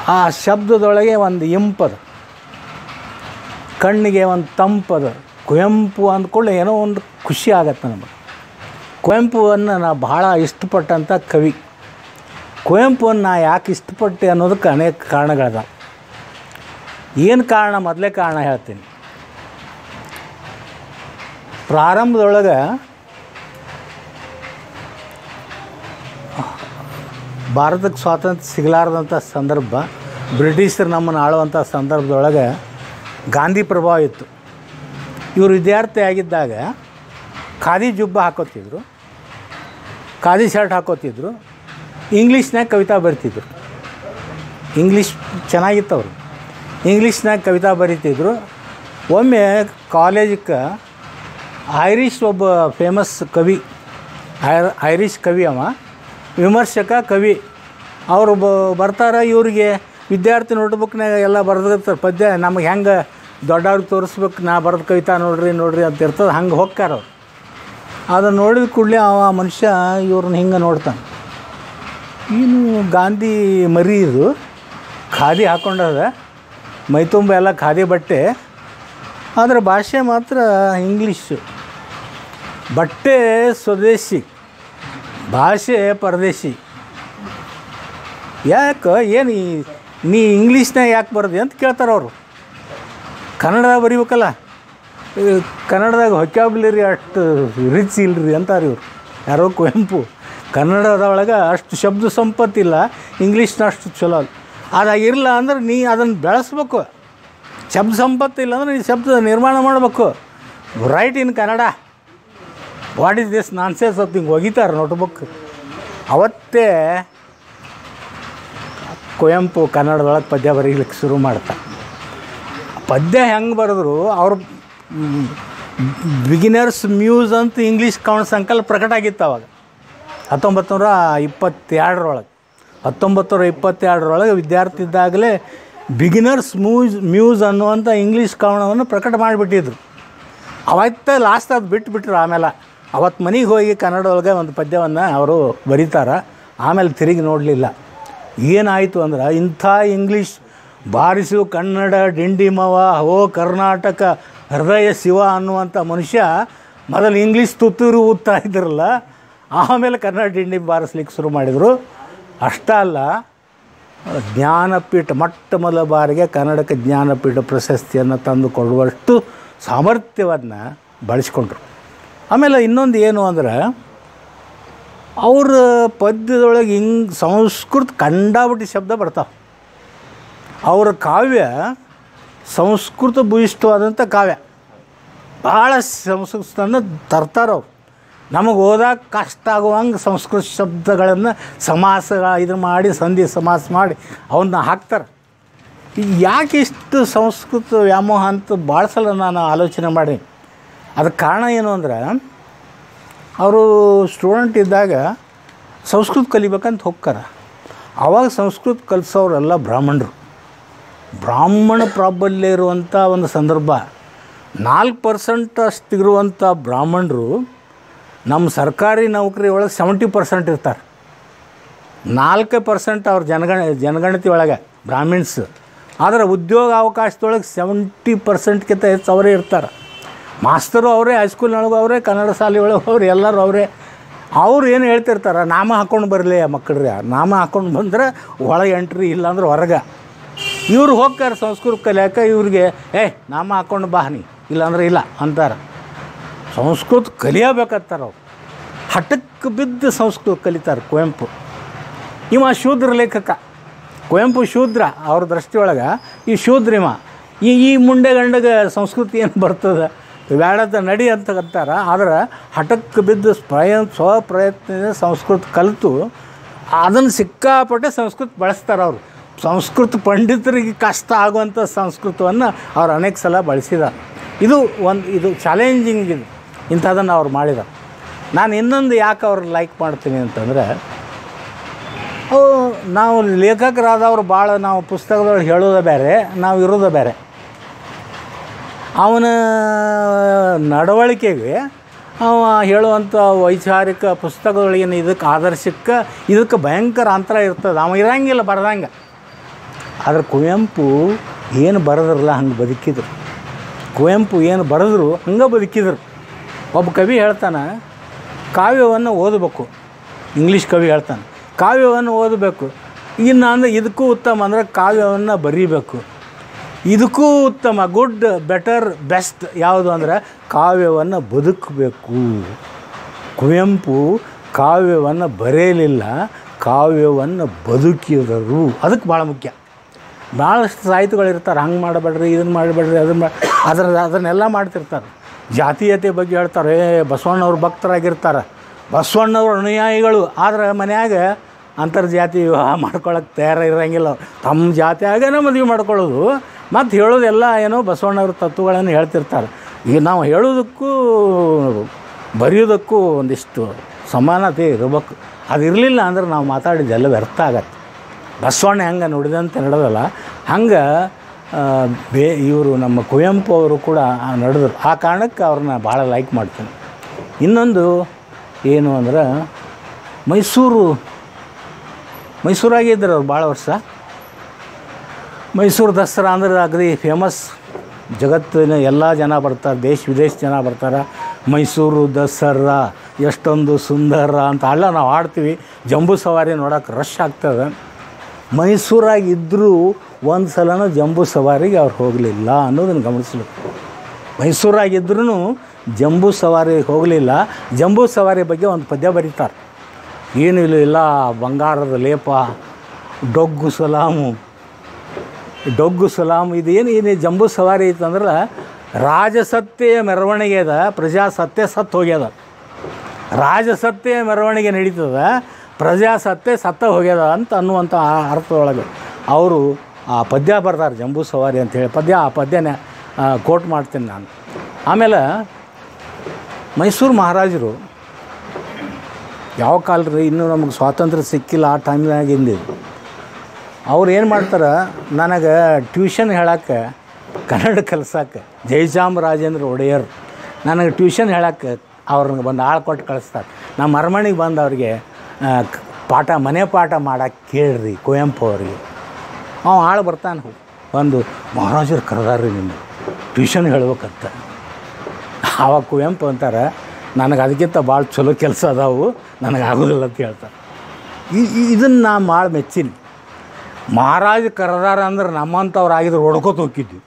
ಆ ಶಬ್ದದೊಳಗೆ ಒಂದು ಇಂಪದ ಕಣ್ಣಿಗೆ ಒಂದು ತಂಪದ ಕುವೆಂಪು ಅಂದ್ಕೊಳ್ಳಿ ಏನೋ ಒಂದು ಖುಷಿ ಆಗತ್ತೆ ನಮಗೆ ಕುವೆಂಪುವನ್ನು ನಾ ಭಾಳ ಇಷ್ಟಪಟ್ಟಂಥ ಕವಿ ಕುವೆಂಪುವನ್ನು ನಾ ಯಾಕೆ ಇಷ್ಟಪಟ್ಟೆ ಅನ್ನೋದಕ್ಕೆ ಅನೇಕ ಕಾರಣಗಳದ ಏನು ಕಾರಣ ಮೊದಲೇ ಕಾರಣ ಹೇಳ್ತೀನಿ ಪ್ರಾರಂಭದೊಳಗೆ ಭಾರತಕ್ಕೆ ಸ್ವಾತಂತ್ರ್ಯ ಸಿಗಲಾರ್ದಂಥ ಸಂದರ್ಭ ಬ್ರಿಟಿಷರು ನಮ್ಮನ್ನು ಆಳುವಂಥ ಸಂದರ್ಭದೊಳಗೆ ಗಾಂಧಿ ಪ್ರಭಾವ ಇತ್ತು ಇವರು ವಿದ್ಯಾರ್ಥಿ ಆಗಿದ್ದಾಗ ಖಾದಿ ಜುಬ್ಬ ಹಾಕೋತಿದ್ರು ಖಾದಿ ಶರ್ಟ್ ಹಾಕೋತಿದ್ರು ಇಂಗ್ಲೀಷ್ನಾಗ ಕವಿತಾ ಬರಿತಿದ್ರು ಇಂಗ್ಲೀಷ್ ಚೆನ್ನಾಗಿತ್ತು ಅವರು ಇಂಗ್ಲೀಷ್ನಾಗ ಕವಿತಾ ಬರಿತಿದ್ರು ಒಮ್ಮೆ ಕಾಲೇಜಕ್ಕೆ ಐರಿಷ್ ಒಬ್ಬ ಫೇಮಸ್ ಕವಿ ಐರ್ ಐರಿಷ್ ಕವಿ ಅವ ವಿಮರ್ಶಕ ಕವಿ ಅವರು ಬ ಬರ್ತಾರೆ ಇವರಿಗೆ ವಿದ್ಯಾರ್ಥಿ ನೋಟ್ಬುಕ್ನಾಗ ಎಲ್ಲ ಬರೆದಿರ್ತಾರೆ ಪದ್ಯ ನಮಗೆ ಹೆಂಗೆ ದೊಡ್ಡವ್ರಿಗೆ ತೋರಿಸ್ಬೇಕು ನಾ ಬರೆದ ಕವಿತಾ ನೋಡ್ರಿ ನೋಡ್ರಿ ಅಂತ ಇರ್ತದೆ ಹಂಗೆ ಹೋಗ್ತಾರೆ ಅವ್ರು ಅದನ್ನು ನೋಡಿದ ಕೂಡಲೇ ಅವ ಮನುಷ್ಯ ಇವ್ರನ್ನ ಹಿಂಗೆ ನೋಡ್ತಾನೆ ಏನು ಗಾಂಧಿ ಮರಿ ಇದು ಖಾದಿ ಹಾಕ್ಕೊಂಡದ ಮೈತುಂಬ ಎಲ್ಲ ಖಾದಿ ಬಟ್ಟೆ ಆದರೆ ಭಾಷೆ ಮಾತ್ರ ಇಂಗ್ಲೀಷು ಬಟ್ಟೆ ಸ್ವದೇಶಿ ಭಾಷೆ ಪರದೇಶಿ ಯಾಕೆ ಏನು ಈ ನೀ ಇಂಗ್ಲೀಷ್ನಾಗ ಯಾಕೆ ಬರದೆ ಅಂತ ಕೇಳ್ತಾರೆ ಅವರು ಕನ್ನಡದಾಗ ಬರಿಬೇಕಲ್ಲ ಈ ಕನ್ನಡದಾಗ ಹೊಕ್ಯಾಬ್ಲರಿ ಅಷ್ಟು ರಿಚ್ ಇಲ್ರಿ ಅಂತಾರೆ ಇವರು ಯಾರೋ ಕುವೆಂಪು ಕನ್ನಡದ ಒಳಗೆ ಅಷ್ಟು ಶಬ್ದ ಸಂಪತ್ತಿಲ್ಲ ಇಂಗ್ಲೀಷ್ನ ಅಷ್ಟು ಚಲೋ ಅಲ್ಲ ಅದಾಗಿರಲ್ಲ ಅಂದ್ರೆ ನೀ ಅದನ್ನು ಬೆಳೆಸ್ಬೇಕು ಶಬ್ದ ಸಂಪತ್ತು ಇಲ್ಲ ಅಂದ್ರೆ ನೀ ಶಬ್ದ ನಿರ್ಮಾಣ ಮಾಡಬೇಕು right in Kannada what is this nonsense ಅಂತ ಹಿಂಗೆ ಒಗಿತಾರೆ ನೋಟ್ಬುಕ್ ಅವತ್ತೇ ಕುವೆಂಪು ಕನ್ನಡದೊಳಗೆ ಪದ್ಯ ಬರೀಲಿಕ್ಕೆ ಶುರು ಮಾಡ್ತಾರೆ ಪದ್ಯ ಹೆಂಗೆ ಬರೆದ್ರು ಅವ್ರು ಬಿಗಿನರ್ಸ್ ಮ್ಯೂಸ್ ಅಂತ ಇಂಗ್ಲೀಷ್ ಕೌಂಟ್ ಸಂಕಲ್ಪ ಪ್ರಕಟ ಆಗಿತ್ತು ಅವಾಗ ಹತ್ತೊಂಬತ್ತು ನೂರ ಇಪ್ಪತ್ತೆರಡರೊಳಗೆ ಹತ್ತೊಂಬತ್ತು ನೂರ ಇಪ್ಪತ್ತೆರಡರೊಳಗೆ ವಿದ್ಯಾರ್ಥಿ ಇದ್ದಾಗಲೇ ಬಿಗಿನರ್ಸ್ ಮ್ಯೂಸ್ ಮ್ಯೂಸ್ ಅನ್ನುವಂಥ ಇಂಗ್ಲೀಷ್ ಕವನವನ್ನು ಪ್ರಕಟ ಮಾಡಿಬಿಟ್ಟಿದ್ರು ಅವತ್ತ ಲಾಸ್ಟ್ ಅದು ಬಿಟ್ಬಿಟ್ರು ಆಮೇಲೆ ಅವತ್ತು ಮನೆಗೆ ಹೋಗಿ ಕನ್ನಡದೊಳಗೆ ಒಂದು ಪದ್ಯವನ್ನು ಅವರು ಬರೀತಾರೆ ಆಮೇಲೆ ತಿರುಗಿ ನೋಡಲಿಲ್ಲ ಏನಾಯಿತು ಅಂದ್ರೆ ಇಂಥ ಇಂಗ್ಲೀಷ್ ಬಾರಿಸು ಕನ್ನಡ ಡಿಂಡಿಮವ ಓ ಕರ್ನಾಟಕ ಹೃದಯ ಶಿವ ಅನ್ನುವಂಥ ಮನುಷ್ಯ ಮೊದಲು ಇಂಗ್ಲೀಷ್ ತುತ್ತೂರು ಊದ್ತಾ ಇದ್ರಲ್ಲ ಆಮೇಲೆ ಕನ್ನಡ ಡಿಂಡಿ ಬಾರಿಸ್ಲಿಕ್ಕೆ ಶುರು ಮಾಡಿದರು ಅಷ್ಟೇ ಅಲ್ಲ ಜ್ಞಾನಪೀಠ ಮೊಟ್ಟ ಮೊದಲ ಬಾರಿಗೆ ಕನ್ನಡಕ್ಕೆ ಜ್ಞಾನಪೀಠ ಪ್ರಶಸ್ತಿಯನ್ನು ತಂದು ಕೊಡುವಷ್ಟು ಸಾಮರ್ಥ್ಯವನ್ನು ಬಳಸ್ಕೊಂಡ್ರು ಆಮೇಲೆ ಇನ್ನೊಂದು ಏನು ಅಂದ್ರೆ ಅವ್ರ ಪದ್ಯದೊಳಗೆ ಹಿಂಗೆ ಸಂಸ್ಕೃತ ಕಂಡಾಬಿಟ್ಟು ಶಬ್ದ ಬರ್ತಾವೆ ಅವರ ಕಾವ್ಯ ಸಂಸ್ಕೃತ ಭೂಯಿಷ್ಠವಾದಂಥ ಕಾವ್ಯ ಭಾಳ ಸಂಸ್ಕೃತನ ತರ್ತಾರೆ ಅವ್ರು ನಮಗೆ ಓದಕ್ಕೆ ಕಷ್ಟ ಆಗುವಂಗೆ ಸಂಸ್ಕೃತ ಶಬ್ದಗಳನ್ನು ಸಮಾಸ ಇದು ಮಾಡಿ ಸಂಧಿ ಸಮಾಸ ಮಾಡಿ ಅವನ್ನ ಹಾಕ್ತಾರೆ ಈಗ ಯಾಕೆ ಇಷ್ಟು ಸಂಸ್ಕೃತ ವ್ಯಾಮೋಹ ಅಂತ ಭಾಳ ಸಲ ನಾನು ಆಲೋಚನೆ ಮಾಡಿ ಅದಕ್ಕೆ ಕಾರಣ ಏನು ಅಂದ್ರೆ ಅವರು ಸ್ಟೂಡೆಂಟ್ ಇದ್ದಾಗ ಸಂಸ್ಕೃತ ಕಲಿಬೇಕಂತ ಹೋಗ್ತಾರೆ ಆವಾಗ ಸಂಸ್ಕೃತ ಕಲಿಸೋರೆಲ್ಲ ಬ್ರಾಹ್ಮಣರು ಬ್ರಾಹ್ಮಣ ಪ್ರಾಬಲ್ಯ ಇರುವಂಥ ಒಂದು ಸಂದರ್ಭ ನಾಲ್ಕು ಪರ್ಸೆಂಟ್ ಅಷ್ಟಿರುವಂಥ ಬ್ರಾಹ್ಮಣರು ನಮ್ಮ ಸರ್ಕಾರಿ ನೌಕರಿ ಒಳಗೆ ಸೆವೆಂಟಿ ಪರ್ಸೆಂಟ್ ಇರ್ತಾರೆ ನಾಲ್ಕು ಪರ್ಸೆಂಟ್ ಅವ್ರ ಜನಗಣ ಜನಗಣತಿ ಒಳಗೆ ಬ್ರಾಹ್ಮಿಣ್ಸ್ ಆದರೆ ಉದ್ಯೋಗ ಅವಕಾಶದೊಳಗೆ ಸೆವೆಂಟಿ ಪರ್ಸೆಂಟ್ಗಿಂತ ಹೆಚ್ಚು ಅವರೇ ಇರ್ತಾರೆ ಮಾಸ್ತರು ಅವರೇ ಹೈಸ್ಕೂಲ್ನೊಳಗೆ ಅವರೇ ಕನ್ನಡ ಶಾಲೆ ಒಳಗೆ ಅವ್ರು ಎಲ್ಲರೂ ಅವರೇ ಅವ್ರು ಏನು ಹೇಳ್ತಿರ್ತಾರೆ ನಾಮ ಹಾಕ್ಕೊಂಡು ಬರಲಿ ಮಕ್ಕಳ್ರಿ ನಾಮ ಹಾಕ್ಕೊಂಡು ಬಂದ್ರೆ ಒಳಗೆ ಎಂಟ್ರಿ ಇಲ್ಲಾಂದ್ರೆ ಹೊರಗೆ ಇವ್ರು ಹೋಗ್ತಾರೆ ಸಂಸ್ಕೃತ ಕಲಿಯಾಕೆ ಇವ್ರಿಗೆ ಏ ನಾಮ ಹಾಕ್ಕೊಂಡು ಬಾ ನೀ ಇಲ್ಲಾಂದ್ರೆ ಇಲ್ಲ ಅಂತಾರೆ ಸಂಸ್ಕೃತ ಕಲಿಯಬೇಕಂತಾರೆ ಅವ್ರು ಹಠಕ್ಕೆ ಬಿದ್ದು ಸಂಸ್ಕೃತ ಕಲಿತಾರೆ ಕುವೆಂಪು ಇವ ಶೂದ್ರ ಲೇಖಕ ಕುವೆಂಪು ಶೂದ್ರ ಅವ್ರ ದೃಷ್ಟಿಯೊಳಗೆ ಈ ಶೂದ್ರಿಮ ಈ ಈ ಮುಂಡೆ ಗಂಡಗೆ ಸಂಸ್ಕೃತಿ ಏನು ಬರ್ತದೆ ಬೇಡದ ನಡಿ ಅಂತ ಅಂತಾರೆ ಆದ್ರೆ ಹಠಕ್ಕೆ ಬಿದ್ದು ಸ್ವಯಂ ಸ್ವಪ್ರಯತ್ನದಿಂದ ಸಂಸ್ಕೃತ ಕಲಿತು ಅದನ್ನು ಸಿಕ್ಕಾಪಟ್ಟೆ ಸಂಸ್ಕೃತ ಬಳಸ್ತಾರೆ ಅವರು ಸಂಸ್ಕೃತ ಪಂಡಿತರಿಗೆ ಕಷ್ಟ ಆಗುವಂಥ ಸಂಸ್ಕೃತವನ್ನು ಅವ್ರು ಅನೇಕ ಸಲ ಬಳಸಿದ್ದಾರೆ ಇದು ಒಂದು ಇದು ಚಾಲೆಂಜಿಂಗ್ ಇದು ಇಂಥದನ್ನು ಅವ್ರು ಮಾಡಿದ್ದಾರೆ ನಾನು ಇನ್ನೊಂದು ಯಾಕೆ ಅವ್ರು ಲೈಕ್ ಮಾಡ್ತೀನಿ ಅಂತಂದರೆ ಅವು ನಾವು ಲೇಖಕರಾದವ್ರು ಭಾಳ ನಾವು ಪುಸ್ತಕದೊಳಗೆ ಹೇಳೋದೇ ಬೇರೆ ನಾವು ಇರೋದೇ ಬೇರೆ ಅವನ ನಡವಳಿಕೆಗೆ ಅವ ಹೇಳುವಂಥ ವೈಚಾರಿಕ ಪುಸ್ತಕದೊಳಗಿನ ಇದಕ್ಕೆ ಆದರ್ಶಕ್ಕೆ ಇದಕ್ಕೆ ಭಯಂಕರ ಅಂತರ ಇರ್ತದೆ ಅವ ಇರಂಗಿಲ್ಲ ಬರ್ದಂಗೆ ಆದ್ರೆ ಕುವೆಂಪು ಏನು ಬರೆದ್ರಲ್ಲ ಹಂಗೆ ಬದುಕಿದ್ರು ಕುವೆಂಪು ಏನು ಬರೆದ್ರು ಹಂಗೆ ಬದುಕಿದ್ರು ಒಬ್ಬ ಕವಿ ಹೇಳ್ತಾನೆ ಕಾವ್ಯವನ್ನು ಓದಬೇಕು ಇಂಗ್ಲೀಷ್ ಕವಿ ಹೇಳ್ತಾನೆ ಕಾವ್ಯವನ್ನು ಓದಬೇಕು ಇನ್ನು ಅಂದರೆ ಇದಕ್ಕೂ ಉತ್ತಮ ಅಂದರೆ ಕಾವ್ಯವನ್ನು ಬರೀಬೇಕು ಇದಕ್ಕೂ ಉತ್ತಮ ಗುಡ್ ಬೆಟರ್ ಬೆಸ್ಟ್ ಯಾವುದು ಅಂದರೆ ಕಾವ್ಯವನ್ನು ಬದುಕಬೇಕು ಕುವೆಂಪು ಕಾವ್ಯವನ್ನು ಬರೆಯಲಿಲ್ಲ ಕಾವ್ಯವನ್ನು ಬದುಕಿದರು ಅದಕ್ಕೆ ಭಾಳ ಮುಖ್ಯ ಭಾಳಷ್ಟು ಸಾಹಿತಿಗಳಿರ್ತಾರೆ ಹಂಗೆ ಮಾಡಬೇಡ್ರಿ ಇದನ್ನು ಮಾಡಬೇಡ್ರಿ ಅದನ್ನು ಮಾ ಅದ್ರ ಅದನ್ನೆಲ್ಲ ಮಾಡ್ತಿರ್ತಾರೆ ಜಾತೀಯತೆ ಬಗ್ಗೆ ಹೇಳ್ತಾರೆ ಏ ಬಸವಣ್ಣವ್ರ ಭಕ್ತರಾಗಿರ್ತಾರೆ ಬಸವಣ್ಣವ್ರ ಅನುಯಾಯಿಗಳು ಆದ್ರೆ ಮನ್ಯಾಗ ಅಂತರ್ಜಾತಿ ವಿವಾಹ ಮಾಡ್ಕೊಳಕ್ಕೆ ತಯಾರ ಇರೋಂಗಿಲ್ಲ ಅವ್ರು. ತಮ್ಮ ಜಾತಿಯಾಗನೇ ಮದುವೆ ಮಾಡ್ಕೊಳ್ಳೋದು ಮತ್ತು ಹೇಳೋದೆಲ್ಲ ಏನೋ ಬಸವಣ್ಣವ್ರ ತತ್ವಗಳನ್ನು ಹೇಳ್ತಿರ್ತಾರೆ ಈಗ ನಾವು ಹೇಳೋದಕ್ಕೂ ಬರೆಯೋದಕ್ಕೂ ಒಂದಿಷ್ಟು ಸಮಾನತೆ ಇರಬೇಕು ಅದು ಇರಲಿಲ್ಲ ಅಂದ್ರೆ ನಾವು ಮಾತಾಡಿದ್ದೆಲ್ಲ ವ್ಯರ್ಥ ಆಗತ್ತೆ ಬಸವಣ್ಣ ಹೆಂಗೆ ನುಡಿದಂತೆ ನಡೆದಲ್ಲ ಹಂಗೆ ಆ, ಬೇ ಇವರು ನಮ್ಮ ಕುವೆಂಪು ಅವರು ಕೂಡ ನಡೆದ್ರು ಆ ಕಾರಣಕ್ಕೆ ಅವ್ರನ್ನ ಭಾಳ ಲೈಕ್ ಮಾಡ್ತೀನಿ ಇನ್ನೊಂದು ಏನು ಅಂದ್ರೆ ಮೈಸೂರು ಮೈಸೂರಾಗಿದ್ದರು ಅವ್ರು ಭಾಳ ವರ್ಷ ಮೈಸೂರು ದಸರಾ ಅಂದ್ರೆ ಅಗದಿ ಫೇಮಸ್ ಜಗತ್ತಿನ ಎಲ್ಲ ಜನ ಬರ್ತಾರೆ ದೇಶ ವಿದೇಶ ಜನ ಬರ್ತಾರೆ ಮೈಸೂರು ದಸರಾ ಎಷ್ಟೊಂದು ಸುಂದರ ಅಂತ ಅಲ್ಲ ನಾವು ಆಡ್ತೀವಿ ಜಂಬೂ ಸವಾರಿ ನೋಡೋಕೆ ರಶ್ ಆಗ್ತದೆ ಮೈಸೂರಾಗಿದ್ದರೂ ಒಂದು ಸಲನೂ ಜಂಬೂ ಸವಾರಿಗೆ ಅವ್ರು ಹೋಗಲಿಲ್ಲ ಅನ್ನೋದನ್ನು ಗಮನಿಸ್ಬೇಕು ಮೈಸೂರಾಗಿದ್ರೂ ಜಂಬೂ ಸವಾರಿಗೆ ಹೋಗಲಿಲ್ಲ ಜಂಬೂ ಸವಾರಿ ಬಗ್ಗೆ ಒಂದು ಪದ್ಯ ಬರೀತಾರೆ ಏನು ಇಲ್ಲ ಇಲ್ಲ ಬಂಗಾರದ ಲೇಪ ಡೊಗ್ಗು ಸಲಾಮು ಡೊಗ್ಗು ಸಲಾಮ್ ಇದು ಏನು ಏನು ಜಂಬೂ ಸವಾರಿ ಐತಂದ್ರೆ ರಾಜಸತ್ತೆಯ ಮೆರವಣಿಗೆ ಅದ ಪ್ರಜಾಸತ್ತೆ ಸತ್ತು ಹೋಗ್ಯದ ರಾಜಸತ್ತೆಯ ಮೆರವಣಿಗೆ ನಡೀತದ ಪ್ರಜಾಸತ್ತೆ ಸತ್ತ ಹೋಗ್ಯದ ಅಂತ ಅನ್ನುವಂಥ ಆ ಅರ್ಥದೊಳಗೆ ಅವರು ಆ ಪದ್ಯ ಬರ್ತಾರೆ ಜಂಬೂ ಸವಾರಿ ಅಂತೇಳಿ ಪದ್ಯ ಆ ಪದ್ಯನ ಕೋಟ್ ಮಾಡ್ತೀನಿ ನಾನು ಆಮೇಲೆ ಮೈಸೂರು ಮಹಾರಾಜರು ಯಾವ ಕಾಲರಿ ಇನ್ನೂ ನಮಗೆ ಸ್ವಾತಂತ್ರ್ಯ ಸಿಕ್ಕಿಲ್ಲ ಆ ಟೈಮ್ನಾಗಿಂದ ಅವ್ರು ಏನು ಮಾಡ್ತಾರೆ ನನಗೆ ಟ್ಯೂಷನ್ ಹೇಳಕ್ಕೆ ಕನ್ನಡ ಕಲ್ಸಕ್ಕೆ ಜಯಚಾಮರಾಜೇಂದ್ರ ಒಡೆಯರ್ ನನಗೆ ಟ್ಯೂಷನ್ ಹೇಳಕ್ಕೆ ಅವ್ರನ್ನ ಬಂದು ಆಳು ಕೊಟ್ಟು ಕಳಿಸ್ತಾರೆ ನಮ್ಮ ಅರಮನೆಗೆ ಬಂದು ಅವ್ರಿಗೆ ಆ, ಕ್- ಪಾಠ ಮನೆ ಪಾಠ ಮಾಡಕ್ಕೆ ಕೇಳ್ರಿ ಕುವೆಂಪು ಅವರಿಗೆ ಅವ ಆಳು ಬರ್ತಾನೆ ಒಂದು ಮಹಾರಾಜರು ಕರೆದಾರ್ರಿ ನಿಮ್ಮ ಟ್ಯೂಷನ್ ಹೇಳ್ಬೇಕಂತ ಆವಾಗ ಕುವೆಂಪು ಅಂತಾರೆ ನನಗೆ ಅದಕ್ಕಿಂತ ಭಾಳ ಚಲೋ ಕೆಲಸ ಅದಾವು ನನಗೆ ಆಗೋದಿಲ್ಲ ಅಂತ ಹೇಳ್ತಾರೆ ಇದನ್ನು ನಾ ಭಾಳ ಮೆಚ್ಚೀನಿ ಮಹಾರಾಜ ಕರೆದಾರ ಅಂದ್ರೆ ನಮ್ಮಂಥವ್ರು ಆಗಿದ್ರೆ ಹೊಡ್ಕೋತ ಹೋಗಿದ್ವಿ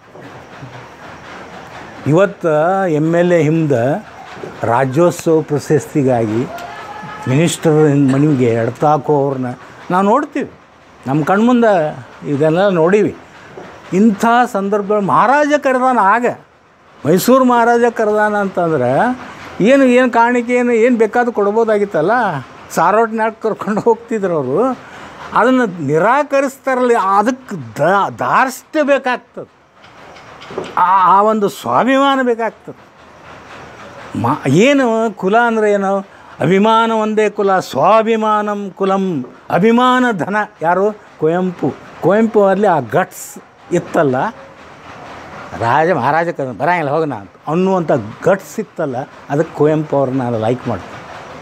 ಇವತ್ತು ಎಮ್ ಎಲ್ ಎ ಹಿಂದೆ ರಾಜ್ಯೋತ್ಸವ ಪ್ರಶಸ್ತಿಗಾಗಿ ಮಿನಿಸ್ಟರ್ ಮನೆಗೆ ಎಡ್ತಾಕೋ ಅವ್ರನ್ನ ನಾವು ನೋಡ್ತೀವಿ ನಮ್ಮ ಕಣ್ಮುಂದೆ ಇದೆಲ್ಲ ನೋಡೀವಿ ಇಂಥ ಸಂದರ್ಭಗಳು ಮಹಾರಾಜ ಕರೆದಾನ ಆಗ ಮೈಸೂರು ಮಹಾರಾಜ ಕರೆದಾನ ಅಂತಂದ್ರೆ ಏನು ಏನು ಕಾಣಿಕೆ ಏನು ಏನು ಬೇಕಾದ್ರೂ ಕೊಡ್ಬೋದಾಗಿತ್ತಲ್ಲ ಸಾರೋಟ್ನಾಗ ಕರ್ಕೊಂಡು ಹೋಗ್ತಿದ್ರು ಅವರು ಅದನ್ನು ನಿರಾಕರಿಸ್ತಾರಲ್ಲ ಅದಕ್ಕೆ ದಾರ್ಷ್ಟ್ಯ ಬೇಕಾಗ್ತದೆ ಆ ಆ ಒಂದು ಸ್ವಾಭಿಮಾನ ಬೇಕಾಗ್ತದೆ ಮಾ ಏನು ಕುಲ ಅಂದರೆ ಏನು ಅಭಿಮಾನ ಒಂದೇ ಕುಲ ಸ್ವಾಭಿಮಾನಂ ಕುಲಂ ಅಭಿಮಾನ ಧನ ಯಾರು ಕುವೆಂಪು ಕುವೆಂಪು ಅಲ್ಲಿ ಆ ಗಟ್ಸ್ ಇತ್ತಲ್ಲ ರಾಜ ಮಹಾರಾಜ ಕ ಬರಂಗಿಲ್ಲ ಹೋಗೋಣ ಅಂತ ಅನ್ನುವಂಥ ಗಟ್ಸ್ ಇತ್ತಲ್ಲ ಅದಕ್ಕೆ ಕುವೆಂಪು ಅವ್ರನ್ನ ನಾನು ಲೈಕ್ ಮಾಡ್ತೀನಿ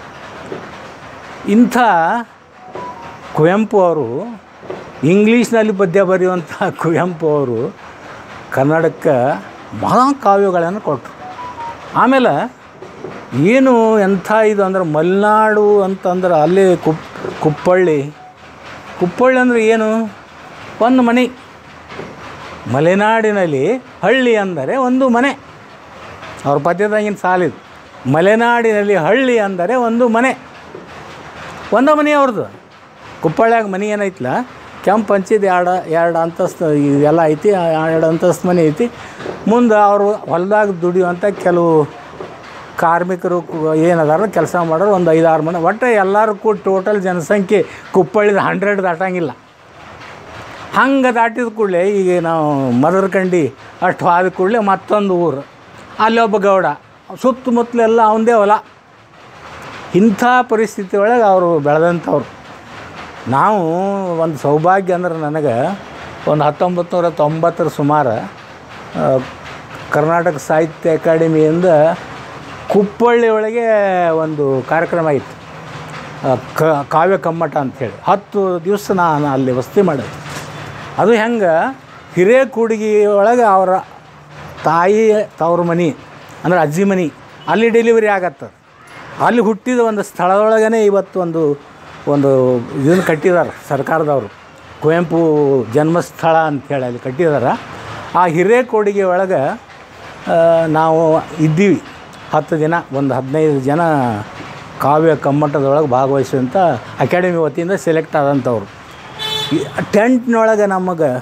ಇಂಥ ಕುವೆಂಪು ಅವರು ಇಂಗ್ಲೀಷ್ನಲ್ಲಿ ಪದ್ಯ ಬರೆಯುವಂಥ ಕುವೆಂಪು ಅವರು ಕನ್ನಡಕ್ಕೆ ಮಹಾಕಾವ್ಯಗಳನ್ನು ಕೊಟ್ಟರು ಆಮೇಲೆ ಏನು ಎಂಥ ಇದು ಅಂದ್ರೆ ಮಲೆನಾಡು ಅಂತಂದ್ರೆ ಅಲ್ಲಿ ಕುಪ್ ಕುಪ್ಪಳ್ಳಿ ಕುಪ್ಪಳ್ಳಿ ಅಂದರೆ ಏನು ಒಂದು ಮನೆ ಮಲೆನಾಡಿನಲ್ಲಿ ಹಳ್ಳಿ ಅಂದರೆ ಒಂದು ಮನೆ ಅವ್ರ ಪದ್ಯದಾಗಿನ ಸಾಲಿದು ಮಲೆನಾಡಿನಲ್ಲಿ ಹಳ್ಳಿ ಅಂದರೆ ಒಂದು ಮನೆ ಒಂದ ಮನೆ ಅವ್ರದ್ದು ಕುಪ್ಪಳ್ಳ್ಯಾಗ ಮನೆ ಏನೈತಲ್ಲ ಕೆಂಪು ಹಂಚಿದ ಎರಡು ಎರಡು ಅಂತಸ್ತು ಇದೆಲ್ಲ ಐತಿ ಆ ಎರಡು ಅಂತಸ್ತು ಮನೆ ಐತಿ ಮುಂದೆ ಅವರು ಹೊಲದಾಗ ದುಡಿಯುವಂಥ ಕೆಲವು ಕಾರ್ಮಿಕರು ಕು- ಏನದಾರ ಕೆಲಸ ಮಾಡೋರು ಒಂದು ಐದಾರು ಮನೆ ಒಟ್ಟು ಎಲ್ಲರೂ ಕೂಡ ಟೋಟಲ್ ಜನಸಂಖ್ಯೆ ಕುಪ್ಪಳ್ಳಿದ ಹಂಡ್ರೆಡ್ ದಾಟಂಗಿಲ್ಲ ಹಂಗೆ ದಾಟಿದ ಕೂಡಲೇ ಈಗ ನಾವು ಮದರ್ಕಂಡಿ ಅಷ್ಟು ಆದ ಕೂಡಲೇ ಮತ್ತೊಂದು ಊರು ಅಲ್ಲಿ ಒಬ್ಬ ಗೌಡ ಸುತ್ತಮುತ್ತಲೆಲ್ಲ ಅವಂದೇ ಹೊಲ ಇಂಥ ಪರಿಸ್ಥಿತಿ ಒಳಗೆ ಅವರು ಬೆಳೆದಂಥವ್ರು ನಾವು ಒಂದು ಸೌಭಾಗ್ಯ ಅಂದ್ರೆ ನನಗೆ ಒಂದು ಹತ್ತೊಂಬತ್ತು ನೂರ ತೊಂಬತ್ತರ ಸುಮಾರು ಆ, ಕರ್ನಾಟಕ ಸಾಹಿತ್ಯ ಅಕಾಡೆಮಿಯಿಂದ ಕುಪ್ಪಳ್ಳಿ ಒಳಗೆ ಒಂದು ಕಾರ್ಯಕ್ರಮ ಇತ್ತು ಆ, ಕ ಕಾವ್ಯ ಕಮ್ಮಟ ಅಂಥೇಳಿ ಹತ್ತು ದಿವಸ ನಾನು ಅಲ್ಲಿ ವಸತಿ ಮಾಡಿದೆ ಅದು ಹೆಂಗೆ ಹಿರೇಕೂಡಿಗೆ ಒಳಗೆ ಅವರ ತಾಯಿ ತವ್ರ ಮನೆ ಅಂದ್ರೆ ಅಜ್ಜಿ ಮನೆ ಅಲ್ಲಿ ಡೆಲಿವರಿ ಆಗತ್ತದ ಅಲ್ಲಿ ಹುಟ್ಟಿದ ಒಂದು ಸ್ಥಳದೊಳಗೇ ಇವತ್ತು ಒಂದು ಒಂದು ಇದನ್ನು ಕಟ್ಟಿದ್ದಾರೆ ಸರ್ಕಾರದವರು ಕುವೆಂಪು ಜನ್ಮಸ್ಥಳ ಅಂಥೇಳಿ ಅಲ್ಲಿ ಕಟ್ಟಿದ್ದಾರೆ ಆ ಹಿರೇಕೊಡಿಗೆ ಒಳಗೆ ಆ, ನಾವು ಇದ್ದೀವಿ ಹತ್ತು ದಿನ ಒಂದು ಹದಿನೈದು ಜನ ಕಾವ್ಯ ಕಮ್ಮಟದೊಳಗೆ ಭಾಗವಹಿಸುವಂಥ ಅಕಾಡೆಮಿ ವತಿಯಿಂದ ಸೆಲೆಕ್ಟ್ ಆದಂಥವ್ರು ಈ ಟೆಂಟ್ನೊಳಗೆ ನಮಗೆ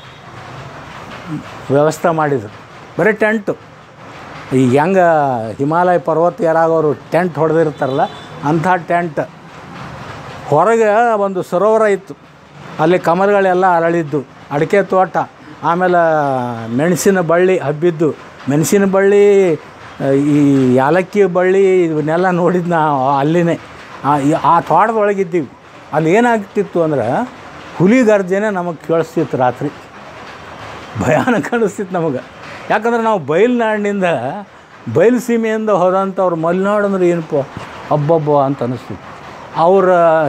ವ್ಯವಸ್ಥೆ ಮಾಡಿದ್ರು ಬರೀ ಟೆಂಟು ಈಗ ಹೆಂಗೆ ಹಿಮಾಲಯ ಪರ್ವತ ಏರಾಗೋರು ಟೆಂಟ್ ಹೊಡೆದಿರ್ತಾರಲ್ಲ ಅಂಥ ಟೆಂಟ್ ಹೊರಗೆ ಒಂದು ಸರೋವರ ಇತ್ತು ಅಲ್ಲಿ ಕಮಲಗಳೆಲ್ಲ ಅರಳಿದ್ದು ಅಡಿಕೆ ತೋಟ ಆಮೇಲೆ ಮೆಣಸಿನ ಬಳ್ಳಿ ಹಬ್ಬಿದ್ದು ಮೆಣಸಿನ ಬಳ್ಳಿ ಆ, ಈ ಯಾಲಕ್ಕಿ ಬಳ್ಳಿ ಇವನ್ನೆಲ್ಲ ನೋಡಿದ್ದು ನಾವು ಅಲ್ಲಿನೇ ಆ ಈ- ಆ ತೋಟದೊಳಗಿದ್ದೀವಿ ಅಲ್ಲಿ ಏನಾಗ್ತಿತ್ತು ಅಂದ್ರೆ ಹುಲಿ ಗರ್ಜನೆ ನಮಗೆ ಕೇಳಿಸ್ತಿತ್ತು ರಾತ್ರಿ ಭಯಾನಕ ಅನಿಸ್ತಿತ್ತು ನಮಗೆ ಯಾಕಂದ್ರೆ ನಾವು ಬಯಲುನಾಡಿನಿಂದ ಬಯಲು ಸೀಮೆಯಿಂದ ಹೋದಂಥವ್ರು ಮಲೆನಾಡು ಅಂದ್ರೆ ಏನಪ್ಪ ಅಬ್ಬಬ್ಬ ಅಂತ ಅನಿಸ್ತಿತ್ತು ಅವರ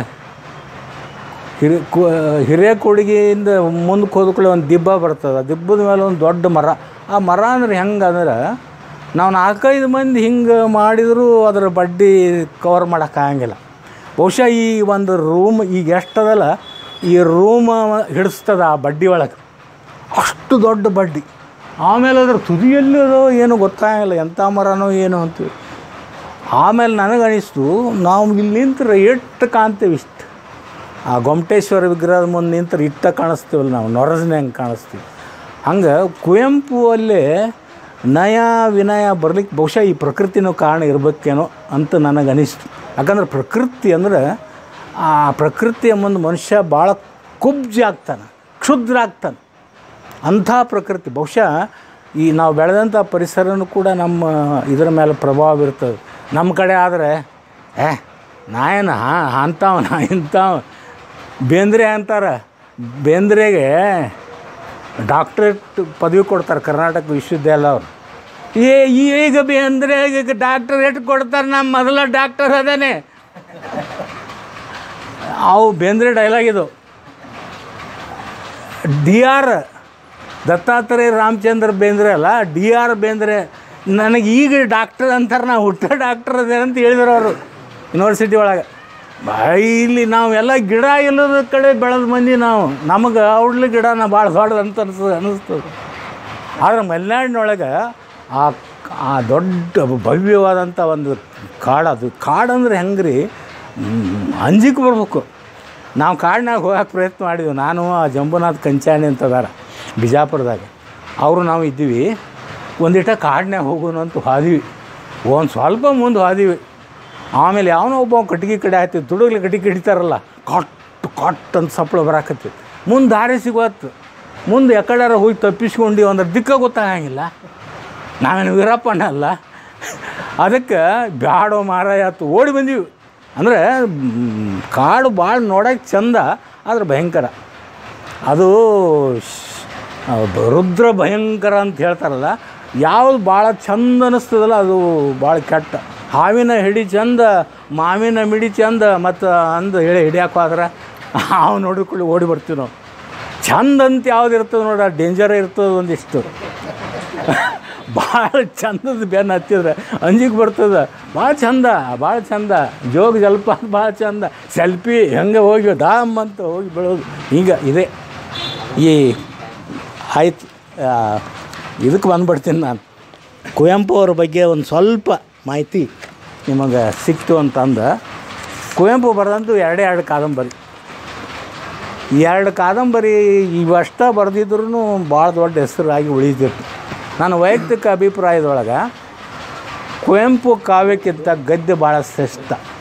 ಹಿರೇ ಕು ಹಿರೇಕೊಡಿಗೆಯಿಂದ ಮುಂದಕ್ಕೆ ಹೋದ್ಕೊಳ್ಳಿ ಒಂದು ದಿಬ್ಬ ಬರ್ತದೆ ದಿಬ್ಬದ ಮೇಲೆ ಒಂದು ದೊಡ್ಡ ಮರ ಆ ಮರ ಅಂದ್ರೆ ಹೆಂಗೆ ಅಂದ್ರೆ ನಾವು ನಾಲ್ಕೈದು ಮಂದಿ ಹಿಂಗೆ ಮಾಡಿದರೂ ಅದರ ಬಡ್ಡಿ ಕವರ್ ಮಾಡೋಕ್ಕಾಗಂಗಿಲ್ಲ ಬಹುಶಃ ಈ ಒಂದು ರೂಮ್ ಈಗ ಎಷ್ಟದಲ್ಲ ಈ ರೂಮ್ ಹಿಡಿಸ್ತದ ಆ ಬಡ್ಡಿ ಒಳಗೆ ಅಷ್ಟು ದೊಡ್ಡ ಬಡ್ಡಿ ಆಮೇಲೆ ಅದ್ರ ತುದಿಯಲ್ಲಿರೋ ಏನು ಗೊತ್ತಾಗಲ್ಲ ಎಂಥ ಮರನೋ ಏನೋ ಅಂತೀವಿ ಆಮೇಲೆ ನನಗನಿಸ್ತು ನಾವು ಇಲ್ಲಿ ನಿಂತ್ರೆ ಎಷ್ಟು ಕಾಣ್ತೇವೆ ಇಷ್ಟು ಆ ಗೊಮಟೇಶ್ವರ ವಿಗ್ರಹದ ಮುಂದೆ ನಿಂತ್ರೆ ಇಟ್ಟ ಕಾಣಿಸ್ತೀವಲ್ಲ ನಾವು ನೊರಜನೆ ಹಂಗೆ ಕಾಣಿಸ್ತೀವಿ ಹಂಗೆ ಕುವೆಂಪು ಅಲ್ಲೇ ನಯ ವಿನಯ ಬರ್ಲಿಕ್ಕೆ ಬಹುಶಃ ಈ ಪ್ರಕೃತಿನೂ ಕಾರಣ ಇರಬೇಕೇನೋ ಅಂತ ನನಗೆ ಅನಿಸ್ತು ಯಾಕಂದ್ರೆ ಪ್ರಕೃತಿ ಅಂದ್ರೆ ಆ ಪ್ರಕೃತಿಯ ಮುಂದೆ ಮನುಷ್ಯ ಭಾಳ ಕುಬ್ಜ ಆಗ್ತಾನೆ ಕ್ಷುದ್ರ ಆಗ್ತಾನೆ ಅಂಥ ಪ್ರಕೃತಿ ಬಹುಶಃ ಈ ನಾವು ಬೆಳೆದಂಥ ಪರಿಸರನೂ ಕೂಡ ನಮ್ಮ ಇದರ ಮೇಲೆ ಪ್ರಭಾವ ಬೀರ್ತದೆ ನಮ್ಮ ಕಡೆ ಆದರೆ ಏ ನಾಯನ ಅಂಥವ ನಾ ಇಂಥವ ಬೇಂದ್ರೆ ಅಂತಾರೆ ಬೇಂದ್ರೆಗೆ ಡಾಕ್ಟ್ರೇಟ್ ಪದವಿ ಕೊಡ್ತಾರೆ ಕರ್ನಾಟಕ ವಿಶ್ವವಿದ್ಯಾಲಯ ಅವರು ಏ ಈಗ ಬೇಂದ್ರೆಗೆ ಡಾಕ್ಟರೇಟ್ ಕೊಡ್ತಾರೆ ನಮ್ಮ ಮೊದಲ ಡಾಕ್ಟರ್ ಅದೇನೆ ಅವು ಬೇಂದ್ರೆ ಡೈಲಾಗ್ ಇದು ಡಿ ಆರ್ ದತ್ತಾತ್ರೇಯ ರಾಮಚಂದ್ರ ಬೇಂದ್ರೆ ಅಲ್ಲ ಡಿ ಆರ್ ಬೇಂದ್ರೆ ನನಗೆ ಈಗ ಡಾಕ್ಟರ್ ಅಂತಾರೆ ನಾ ಹುಟ್ಟ ಡಾಕ್ಟರ್ ಅದೇ ಅಂತ ಹೇಳಿದ್ರು ಅವರು ಯೂನಿವರ್ಸಿಟಿ ಒಳಗೆ ಬಾ ಇಲ್ಲಿ ನಾವೆಲ್ಲ ಗಿಡ ಇಲ್ಲದ ಕಡೆ ಬೆಳೆದ ಮಂದಿ ನಾವು ನಮಗೆ ಔಡ್ಲಿ ಗಿಡನ ಭಾಳ ದೊಡ್ಡದು ಅಂತ ಅನ್ಸ ಅನ್ನಿಸ್ತದೆ ಆದರೆ ಮಲೆನಾಡಿನೊಳಗೆ ಆ ಆ ದೊಡ್ಡ ಭವ್ಯವಾದಂಥ ಒಂದು ಕಾಡು ಅದು ಕಾಡು ಅಂದ್ರೆ ಹೆಂಗೆ ರೀ ಅಂಜಿಕೆ ಬರ್ಬೇಕು ನಾವು ಕಾಡಿನಾಗ ಹೋಗಕ್ಕೆ ಪ್ರಯತ್ನ ಮಾಡಿದ್ವಿ ನಾನು ಆ ಜಂಬುನಾಥ್ ಕಂಚಾಣಿ ಅಂತ ಅದಾರ ಬಿಜಾಪುರದಾಗ ಅವರು ನಾವು ಇದ್ದೀವಿ ಒಂದಿಟ ಕಾಡಿನಾಗ ಹೋಗೋಣ ಅಂತ ಹೋದಿವಿ ಒಂದು ಸ್ವಲ್ಪ ಮುಂದೆ ಹೋದಿವಿ ಆಮೇಲೆ ಯಾವನೋ ಒಬ್ಬ ಕಟ್ಟಿಗೆ ಕಡೆ ಆಯ್ತು ತುಡುಗ್ಲಿ ಕಟ್ಟಿಗೆ ಹಿಡಿತಾರಲ್ಲ ಕಟ್ ಕಟ್ ಅಂತ ಸಪ್ಪಳ ಬರಾಕತ್ತಿ ಮುಂದೆ ದಾರಿ ಸಿಗೋತ್ತು ಮುಂದೆ ಎಕಡಾರ ಹೋಗಿ ತಪ್ಪಿಸ್ಕೊಂಡು ಅಂದ್ರೆ ದಿಕ್ಕ ಗೊತ್ತಾಗಂಗಿಲ್ಲ ನಾವೇನು ವೀರಪ್ಪಣ್ಣ ಅಲ್ಲ ಅದಕ್ಕೆ ಬ್ಯಾಡೋ ಮಾರಾಯ ಆತು ಓಡಿ ಬಂದೀವಿ ಅಂದರೆ ಮ್, ಕಾಡು ಭಾಳ ನೋಡೋಕೆ ಚಂದ ಆದ್ರೆ ಭಯಂಕರ ಅದು ಶ್- ಆ, ಬ- ರುದ್ರ ಭಯಂಕರ ಅಂತ ಹೇಳ್ತಾರಲ್ಲ ಯಾವ್ದು ಭಾಳ ಚಂದ ಅನ್ನಿಸ್ತದಲ್ಲ ಅದು ಭಾಳ ಕೆಟ್ಟ ಹಾವಿನ ಹಿಡಿ ಚಂದ ಮಾವಿನ ಮಿಡಿ ಚಂದ ಮತ್ತು ಅಂದು ಹೇಳಿ ಹಿಡಿಯಕ್ಕೆ ಹೋದ್ರೆ ಹಾವು ನೋಡಿಕೊಳ್ಳಿ ಓಡಿ ಬರ್ತೀವಿ ನಾವು ಚಂದ ಅಂತ ಯಾವ್ದು ಇರ್ತದೆ ನೋಡಿ ಡೇಂಜರ್ ಇರ್ತದೆ ಒಂದಿಷ್ಟು ಭಾಳ ಚಂದದ ಬೆನ್ನು ಹತ್ತಿದ್ರೆ ಅಂಜಿಗೆ ಬರ್ತದೆ ಭಾಳ ಚಂದ ಭಾಳ ಚಂದ ಜೋಗ ಜಲಪಾತ ಭಾಳ ಚಂದ ಸೆಲ್ಫಿ ಹೆಂಗೆ ಹೋಗಿ ದಾಮ್ ಅಂತ ಹೋಗಿ ಬೀಳೋದು ಈಗ ಇದೆ ಈ ಆಯ್ತು ಇದಕ್ಕೆ ಬಂದ್ಬಿಡ್ತೀನಿ ನಾನು ಕುವೆಂಪು ಅವ್ರ ಬಗ್ಗೆ ಒಂದು ಸ್ವಲ್ಪ ಮಾಹಿತಿ ನಿಮಗೆ ಸಿಕ್ತು ಅಂತಂದು ಕುವೆಂಪು ಬರೆದಂತೂ ಎರಡೇ ಎರಡು ಕಾದಂಬರಿ ಎರಡು ಕಾದಂಬರಿ ಇವಷ್ಟ ಬರೆದಿದ್ರು ಭಾಳ ದೊಡ್ಡ ಹೆಸರಾಗಿ ಉಳಿದಿತ್ತು ನನ್ನ ವೈಯಕ್ತಿಕ ಅಭಿಪ್ರಾಯದೊಳಗೆ ಕುವೆಂಪು ಕಾವ್ಯಕ್ಕಿಂತ ಗದ್ಯ ಭಾಳ ಶ್ರೇಷ್ಠ